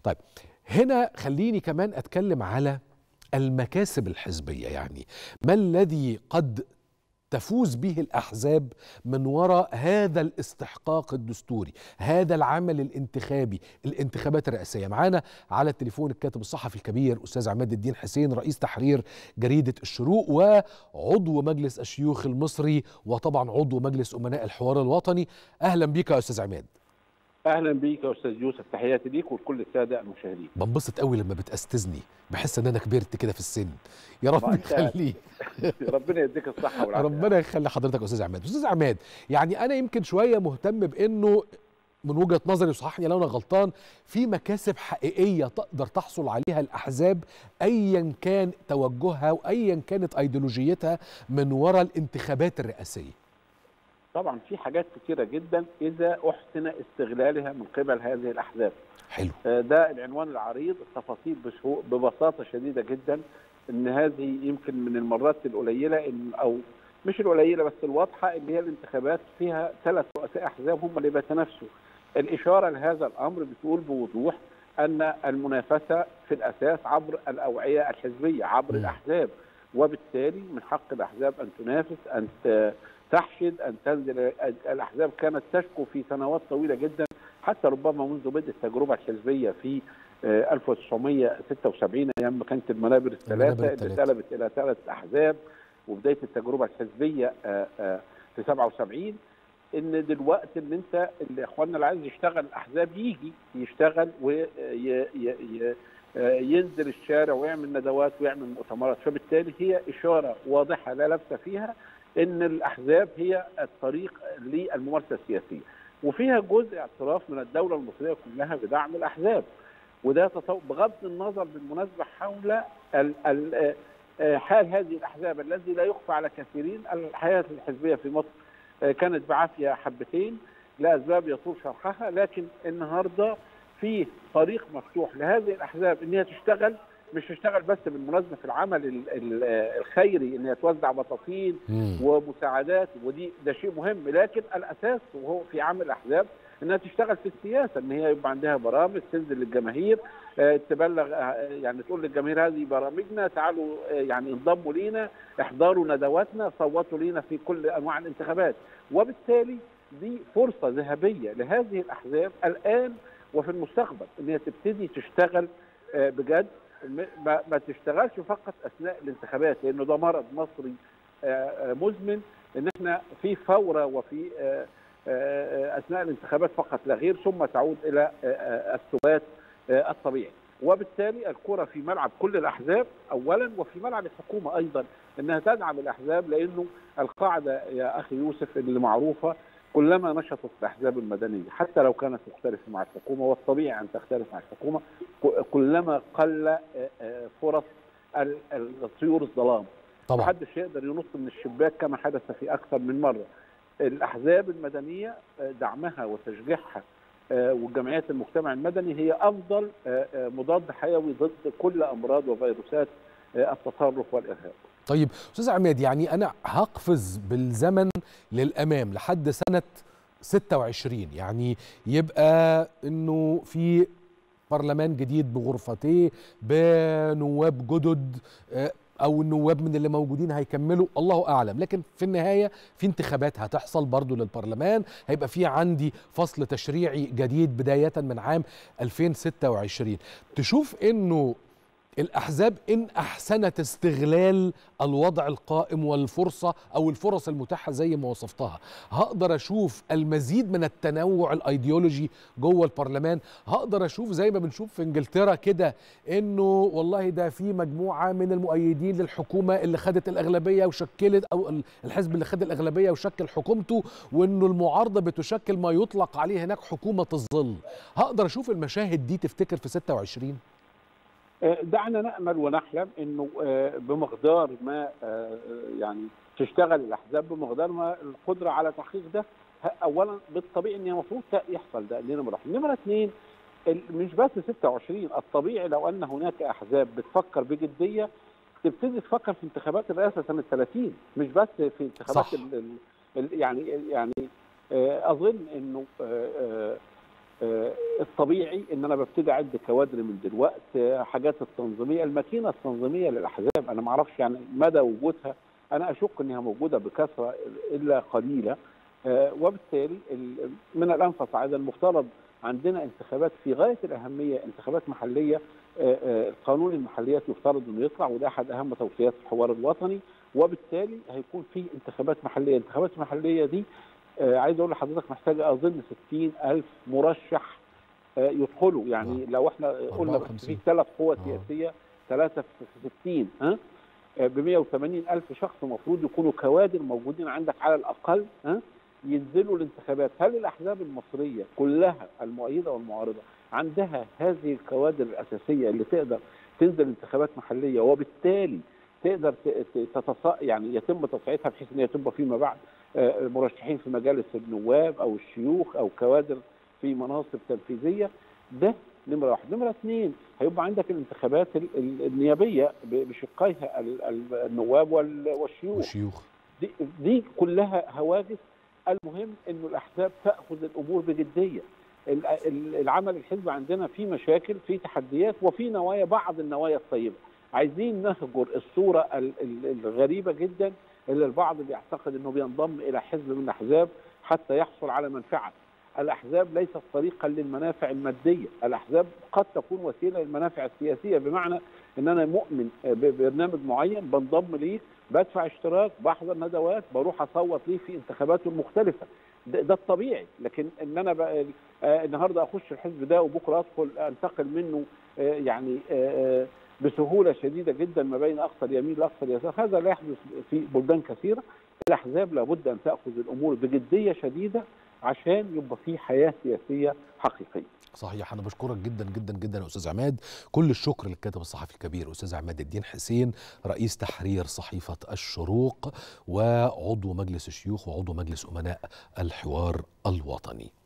طيب هنا خليني كمان اتكلم على المكاسب الحزبيه يعني ما الذي قد تفوز به الاحزاب من وراء هذا الاستحقاق الدستوري هذا العمل الانتخابي الانتخابات الرئاسيه معانا على التليفون الكاتب الصحفي الكبير استاذ عماد الدين حسين رئيس تحرير جريده الشروق وعضو مجلس الشيوخ المصري وطبعا عضو مجلس امناء الحوار الوطني اهلا بك يا استاذ عماد اهلا بيك يا استاذ يوسف تحياتي ليك ولكل الساده المشاهدين بنبسط قوي لما بتأستذني بحس ان انا كبرت كده في السن يا رب ما أنت- يخليك ربنا يديك الصحه والعافيه ربنا يخلي حضرتك يا استاذ عماد استاذ عماد يعني انا يمكن شويه مهتم بانه من وجهه نظري وصححني لو انا غلطان في مكاسب حقيقيه تقدر تحصل عليها الاحزاب ايا كان توجهها وايا كانت ايديولوجيتها من وراء الانتخابات الرئاسيه طبعا في حاجات كثيره جدا اذا احسن استغلالها من قبل هذه الاحزاب حلو آه، ده العنوان العريض التفاصيل بسهو- ببساطه شديده جدا ان هذه يمكن من المرات القليله إن او مش القليله بس الواضحه اللي هي الانتخابات فيها ثلاث رؤساء احزاب هم اللي بيتنافسوا الاشاره لهذا الامر بتقول بوضوح ان المنافسه في الاساس عبر الاوعيه الحزبيه عبر مم. الاحزاب وبالتالي من حق الاحزاب ان تنافس ان ت- تحشد ان تنزل الاحزاب كانت تشكو في سنوات طويله جدا حتى ربما منذ بدء التجربه الحزبيه في آه، 1976 ايام ما كانت المنابر المنابر الثلاثه اللي الثلاثة. اتقلبت الى ثلاث احزاب وبدايه التجربه الحزبيه آه، آه، في 77 ان دلوقتي ان انت اللي اخواننا اللي عايز يشتغل الاحزاب يجي يشتغل وينزل الشارع ويعمل ندوات ويعمل مؤتمرات فبالتالي هي اشاره واضحه لا لبس فيها ان الاحزاب هي الطريق للممارسه السياسيه وفيها جزء اعتراف من الدوله المصريه كلها بدعم الاحزاب وده تطو... بغض النظر بالمناسبه حول ال... ال... آه، حال هذه الاحزاب الذي لا يخفى على كثيرين الحياه الحزبيه في مصر آه، كانت بعافيه حبتين لاسباب يطول شرحها لكن النهارده في طريق مفتوح لهذه الاحزاب ان هي تشتغل مش تشتغل بس بالمناسبه في العمل ال- ال- آه، الخيري ان هي توزع بطاطين مم. ومساعدات ودي ده شيء مهم لكن الاساس وهو في عمل الاحزاب انها تشتغل في السياسه ان هي يبقى عندها برامج تنزل للجماهير آه، تبلغ آه، يعني تقول للجماهير هذه برامجنا تعالوا آه، يعني انضموا لينا احضروا ندواتنا صوتوا لينا في كل انواع الانتخابات وبالتالي دي فرصه ذهبيه لهذه الاحزاب الان وفي المستقبل ان هي تبتدي تشتغل آه، بجد م- ما, ما تشتغلش فقط اثناء الانتخابات لانه ده مرض مصري آه، آه، مزمن ان احنا في فوره وفي آه، آه، اثناء الانتخابات فقط لا غير ثم تعود الى آه، آه، الثبات آه، الطبيعي وبالتالي الكره في ملعب كل الاحزاب اولا وفي ملعب الحكومه ايضا انها تدعم الاحزاب لانه القاعده يا اخي يوسف اللي معروفه كلما نشطت الاحزاب المدنيه حتى لو كانت مختلفه مع الحكومه والطبيعي ان تختلف مع الحكومه ك- كلما قل آه، آه، فرص ال- ال- طيور الظلام طبعا محدش يقدر ينط من الشباك كما حدث في اكثر من مره الاحزاب المدنيه آه، دعمها وتشجيعها آه، والجمعيات المجتمع المدني هي افضل آه، آه، مضاد حيوي ضد كل امراض وفيروسات آه، التطرف والارهاب طيب استاذ عماد يعني انا هقفز بالزمن للامام لحد سنه 26 يعني يبقى انه في برلمان جديد بغرفتيه بنواب جدد آه، او النواب من اللي موجودين هيكملوا الله اعلم لكن في النهايه في انتخابات هتحصل برضو للبرلمان هيبقى في عندي فصل تشريعي جديد بدايه من عام 2026 تشوف انه الأحزاب إن أحسنت استغلال الوضع القائم والفرصة أو الفرص المتاحة زي ما وصفتها هقدر أشوف المزيد من التنوع الأيديولوجي جوه البرلمان هقدر أشوف زي ما بنشوف في إنجلترا كده إنه والله ده في مجموعة من المؤيدين للحكومة اللي خدت الأغلبية وشكلت أو الحزب اللي خد الأغلبية وشكل حكومته وإنه المعارضة بتشكل ما يطلق عليه هناك حكومة الظل هقدر أشوف المشاهد دي تفتكر في 26 آه، دعنا نامل ونحلم انه آه، بمقدار ما آه، يعني تشتغل الاحزاب بمقدار ما القدره على تحقيق ده ه- اولا بالطبيعي ان المفروض يحصل ده دي نمره واحد. نمره اثنين ال- مش بس 26 الطبيعي لو ان هناك احزاب بتفكر بجديه تبتدي تفكر في انتخابات الرئاسه سنه 30 مش بس في انتخابات صح. ال ال ال يعني يعني آه، اظن انه آه، آه، آه، الطبيعي ان انا ببتدي اعد كوادر من دلوقتي آه، حاجات التنظيميه الماكينه التنظيميه للاحزاب انا ما اعرفش يعني مدى وجودها انا اشك انها موجوده بكثره الا قليله آه، وبالتالي ال- من الانفى صاعدا المفترض عندنا انتخابات في غايه الاهميه انتخابات محليه آه، آه، القانون المحليات يفترض انه يطلع وده احد اهم توصيات الحوار الوطني وبالتالي هيكون في انتخابات محليه، الانتخابات المحليه دي آه، عايز اقول لحضرتك محتاجه اظن 60 الف مرشح آه، يدخلوا يعني لو احنا قلنا بس 54. في ثلاث قوى آه. سياسيه ثلاثه في 60 ها ب 180 الف شخص المفروض يكونوا كوادر موجودين عندك على الاقل ها ينزلوا الانتخابات هل الاحزاب المصريه كلها المؤيده والمعارضه عندها هذه الكوادر الاساسيه اللي تقدر تنزل انتخابات محليه وبالتالي تقدر ت- ت- تتص... يعني يتم تصعيدها بحيث ان هي تبقى فيما بعد آه، مرشحين في مجالس النواب او الشيوخ او كوادر في مناصب تنفيذيه ده نمره واحد، نمره اثنين هيبقى عندك الانتخابات ال- ال- النيابيه ب- بشقيها ال- ال- النواب وال- والشيوخ والشيوخ دي, دي كلها هواجس المهم انه الاحزاب تاخذ الامور بجديه ال- ال- العمل الحزبي عندنا فيه مشاكل فيه تحديات وفي نوايا بعض النوايا الطيبه عايزين نهجر الصوره ال- ال- الغريبه جدا اللي البعض بيعتقد انه بينضم الى حزب من الاحزاب حتى يحصل على منفعه الاحزاب ليست طريقا للمنافع الماديه الاحزاب قد تكون وسيله للمنافع السياسيه بمعنى ان انا مؤمن ببرنامج معين بنضم ليه بدفع اشتراك بحضر ندوات بروح اصوت ليه في انتخاباته المختلفه ده, ده الطبيعي لكن ان انا بقى آه النهارده اخش الحزب ده وبكره ادخل انتقل منه آه يعني آه بسهوله شديده جدا ما بين اقصى اليمين لاقصى اليسار هذا لا يحدث في بلدان كثيره الاحزاب لابد ان تاخذ الامور بجديه شديده عشان يبقى في حياه سياسيه حقيقيه صحيح انا بشكرك جدا جدا جدا يا استاذ عماد كل الشكر للكاتب الصحفي الكبير استاذ عماد الدين حسين رئيس تحرير صحيفه الشروق وعضو مجلس الشيوخ وعضو مجلس امناء الحوار الوطني